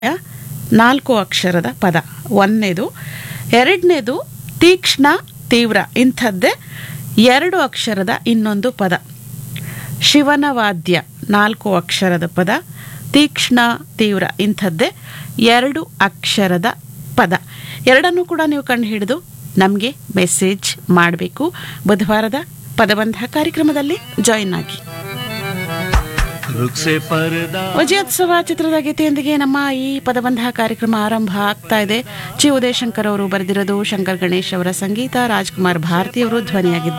ನಾಲ್ಕು ಅಕ್ಷರದ ಪದ ಒಂದನೇದು ಎರಡನೇದು ತೀಕ್ಷ್ಣ ತೀವ್ರ ಇಂಥದ್ದೇ ಎರಡು ಅಕ್ಷರದ ಇನ್ನೊಂದು ಪದ ಶಿವನ ವಾದ್ಯ ನಾಲ್ಕು ಅಕ್ಷರದ ಪದ ತೀಕ್ಷ್ಣ ತೀವ್ರ ಇಂಥದ್ದೇ ಎರಡು ಅಕ್ಷರದ ಪದ ಎರಡನ್ನೂ ಕೂಡ ನೀವು ಕಂಡು ಹಿಡಿದು ನಮಗೆ ಮೆಸೇಜ್ ಮಾಡಬೇಕು ಬುಧವಾರದ ಪದಬಂಧ ಕಾರ್ಯಕ್ರಮದಲ್ಲಿ ಜಾಯಿನ್ ಆಗಿ रुख से पर्दा ವಿಜಯೋತ್ಸವ ಚಿತ್ರದ ಗೀತೆಯೊಂದಿಗೆ ನಮ್ಮ ಈ ಪದಬಂಧ ಕಾರ್ಯಕ್ರಮ ಆರಂಭ ಆಗ್ತಾ ಇದೆ ಚಿ ಉದಯಶಂಕರ್ ಅವರು ಬರೆದಿರೋದು ಶಂಕರ್ ಗಣೇಶ್ ಅವರ ಸಂಗೀತ ರಾಜ್ಕುಮಾರ್ ಭಾರತಿ ಅವರು ಧ್ವನಿಯಾಗಿದ್ದಾರೆ